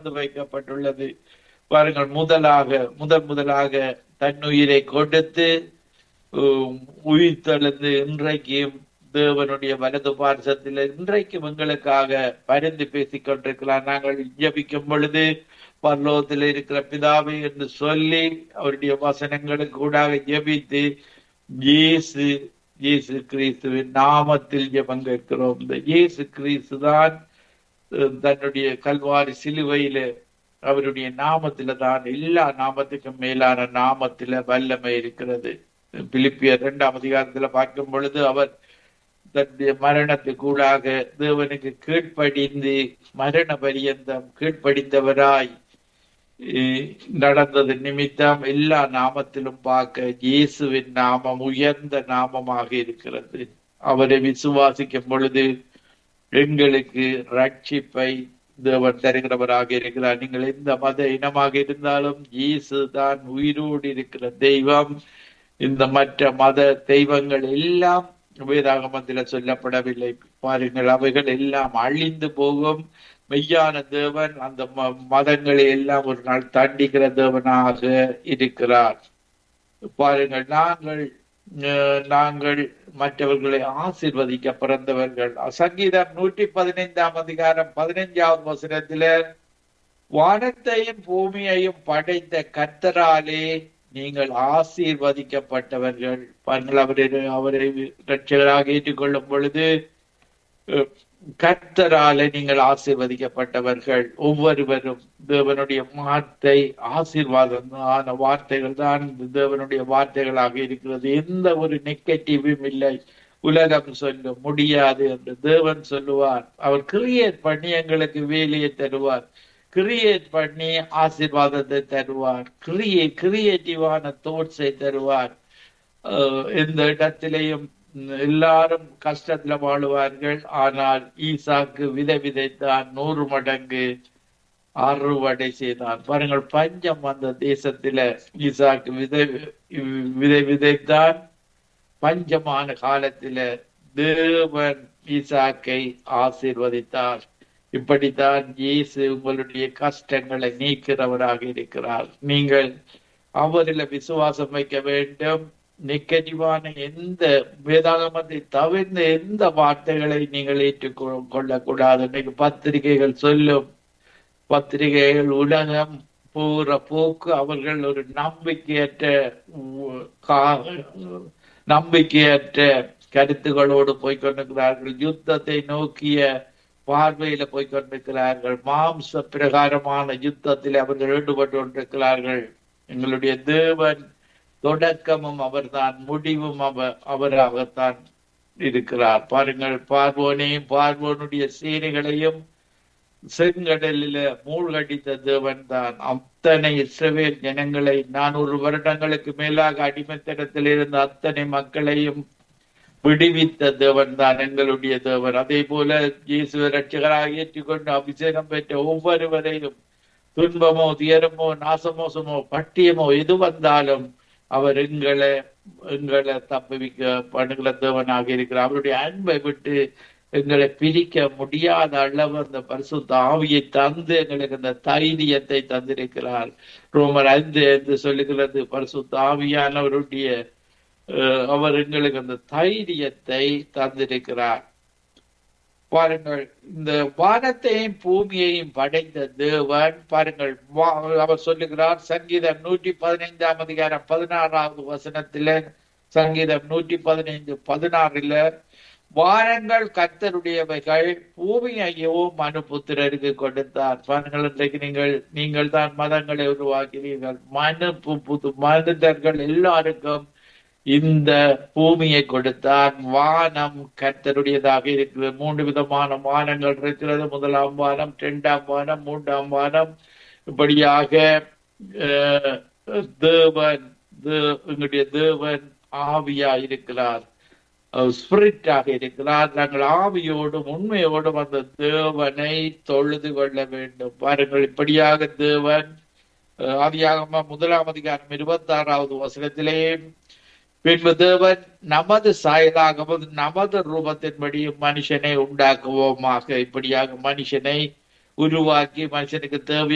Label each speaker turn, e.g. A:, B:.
A: திறந்து வைக்கப்பட்டுள்ளது பாருங்கள் முதலாக முதல் முதலாக தன்னுயிரை கொடுத்து உம், உயிர் தெழுந்து இன்றைக்கும் தேவனுடைய வலது பார்சத்தில் இன்றைக்கும் எங்களுக்காக பரிந்து பேசிக் கொண்டிருக்கிறார் நாங்கள் ஜெபிக்கும் பொழுது பரலோகத்தில் இருக்கிற பிதாவை என்று சொல்லி அவருடைய வசனங்களுக்கு கூடாக ஜெபித்து இயேசு இயேசு கிறிஸ்துவின் நாமத்தில் ஜெபம் கேட்கிறோம் இந்த இயேசு கிறிஸ்து தான் அஹ், தன்னுடைய கல்வாரி சிலுவையில அவருடைய நாமத்தில தான் எல்லா நாமத்துக்கும் மேலான நாமத்தில வல்லமை இருக்கிறது பிலிப்பியர் இரண்டாம் அதிகாரத்துல பார்க்கும் பொழுது அவர் தன்னுடைய மரணத்துக்கூடாக தேவனுக்கு கீழ்ப்படிந்து மரண பரியந்தம் கீழ்ப்படிந்தவராய் அஹ், நடந்தது நிமித்தம் எல்லா நாமத்திலும் பார்க்க இயேசுவின் நாமம் உயர்ந்த நாமமாக இருக்கிறது அவரை விசுவாசிக்கும் பொழுது எங்களுக்கு ரட்சிப்பை தேவன் தருகிறவராக இருக்கிறார் நீங்கள் எந்த மத இனமாக இருந்தாலும் இயேசு தான் உயிரோடு இருக்கிற தெய்வம் இந்த மற்ற மத தெய்வங்கள் எல்லாம் வேதாகமத்தில் சொல்லப்படவில்லை பாருங்கள் அவைகள் எல்லாம் அழிந்து போகும் மெய்யான தேவன் அந்த ம- மதங்களை எல்லாம் ஒரு நாள் தண்டிக்கிற தேவனாக இருக்கிறார் பாருங்கள் நாங்கள் அஹ், நாங்கள் மற்றவர்களை ஆசீர்வதிக்க பிறந்தவர்கள் சங்கீதம் நூற்றி பதினைந்தாம் அதிகாரம் பதினைஞ்சாவது வசனத்தில வானத்தையும் பூமியையும் படைத்த கர்த்தராலே நீங்கள் ஆசீர்வதிக்கப்பட்டவர்கள் பாருங்கள் அவரை அவரை ரட்சகராக ஏற்றுக்கொள்ளும் பொழுது அஹ், கர்த்தராலே நீங்கள் ஆசீர்வதிக்கப்பட்டவர்கள் ஒவ்வொருவரும் தேவனுடைய வார்த்தை ஆசீர்வாதமான வார்த்தைகள் தான் தேவனுடைய வார்த்தைகளாக இருக்கிறது எந்த ஒரு நெகட்டிவும் இல்லை உலகம் சொல்லும் முடியாது என்று தேவன் சொல்லுவார் அவர் கிரியேட் பண்ணி எங்களுக்கு வேலையை தருவார் கிரியேட் பண்ணி ஆசீர்வாதத்தை தருவார் கிரியே கிரியேட்டிவான தோட்ஸை தருவார் அஹ் எந்த இடத்திலேயும் எல்லாரும் கஷ்டத்துல வாழுவார்கள் ஆனால் ஈசாக்கு விதை விதைத்தான் நூறு மடங்கு அறுவடை செய்தான் பாருங்கள் பஞ்சம் வந்த தேசத்தில ஈசாக்கு விதை விதை விதைத்தான் பஞ்சமான காலத்தில தேவன் ஈசாக்கை ஆசீர்வதித்தார் இப்படித்தான் இயேசு உங்களுடைய கஷ்டங்களை நீக்கிறவராக இருக்கிறார் நீங்கள் அவரில் விசுவாசம் வைக்க வேண்டும் நெகட்டிவான எந்த வேதாகமத்தை தவிர்ந்த எந்த வார்த்தைகளை நீங்கள் ஏற்றுக்கொள்ள கொள்ளக்கூடாது இன்னைக்கு பத்திரிகைகள் சொல்லும் பத்திரிகைகள் உலகம் பூர போக்கு அவர்கள் ஒரு நம்பிக்கையற்ற உ- கா- நம்பிக்கையற்ற கருத்துகளோடு போய்கொண்டிருக்கிறார்கள் யுத்தத்தை நோக்கிய பார்வையில போய்கொண்டிருக்கிறார்கள் மாம்ச பிரகாரமான யுத்தத்தில் அவர்கள் ஈடுபட்டு கொண்டிருக்கிறார்கள் எங்களுடைய தேவன் தொடக்கமும் அவர்தான் முடிவும் அவர் அவராகத்தான் இருக்கிறார் பாருங்கள் பார்வோனையும் பார்வோனுடைய சேனைகளையும் செங்கடலில மூழ்கடித்த தேவன் தான் அத்தனை இஸ்ரவேல் ஜனங்களை நானூறு வருடங்களுக்கு மேலாக அடிமைத்தனத்தில் இருந்த அத்தனை மக்களையும் விடுவித்த தேவன் தான் எங்களுடைய தேவன் அதே போல இயேசுவை ரட்சகராக ஏற்றுக்கொண்டு அபிஷேகம் பெற்ற ஒவ்வொருவரையும் துன்பமோ துயரமோ நாசமோசமோ பட்டியமோ எது வந்தாலும் அவர் எங்களை எங்களை தப்புவிக்க பண்ணுகிற தேவனாக இருக்கிறார் அவருடைய அன்பை விட்டு எங்களை பிரிக்க முடியாத அளவு அந்த பரிசுத்த ஆவியை தந்து எங்களுக்கு அந்த தைரியத்தை தந்திருக்கிறார் ரோமர் ஐந்து என்று சொல்லுகிறது பரிசுத்த ஆவியானவருடைய அஹ், அவர் எங்களுக்கு அந்த தைரியத்தை தந்திருக்கிறார் பாருங்கள் இந்த வானத்தையும் பூமியையும் படைத்த தேவன் பாருங்கள் வா- அவர் சொல்லுகிறார் சங்கீதம் நூற்றி பதினைந்தாம் அதிகாரம் பதினாறாவது வசனத்தில சங்கீதம் நூற்றி பதினைந்து பதினாறுல வானங்கள் கர்த்தருடையவைகள் பூமியையோ மனுபுத்திரருக்கு கொடுத்தார் பாருங்கள் இன்றைக்கு நீங்கள் நீங்கள் தான் மதங்களை உருவாக்கிறீர்கள் மனு பு- புது மனிதர்கள் எல்லாருக்கும் இந்த பூமியை கொடுத்தார் வானம் கர்த்தருடையதாக இருக்கிறது மூன்று விதமான வானங்கள் இருக்கிறது முதலாம் வானம் இரண்டாம் வானம் மூன்றாம் வானம் இப்படியாக அஹ், தேவன் தே- எங்களுடைய தேவன் ஆவியா இருக்கிறார் ஸ்பிரிட்டாக இருக்கிறார் நாங்கள் ஆவியோடும் உண்மையோடும் அந்த தேவனை தொழுது கொள்ள வேண்டும் பாருங்கள் இப்படியாக தேவன் அஹ், ஆதியாகம முதலாம் அதிகாரம் இருபத்தி ஆறாவது வசனத்திலே பின்பு தேவன் நமது சாயலாகவும் நமது ரூபத்தின்படி மனுஷனை உண்டாக்குவோமாக இப்படியாக மனுஷனை உருவாக்கி மனுஷனுக்கு தேவை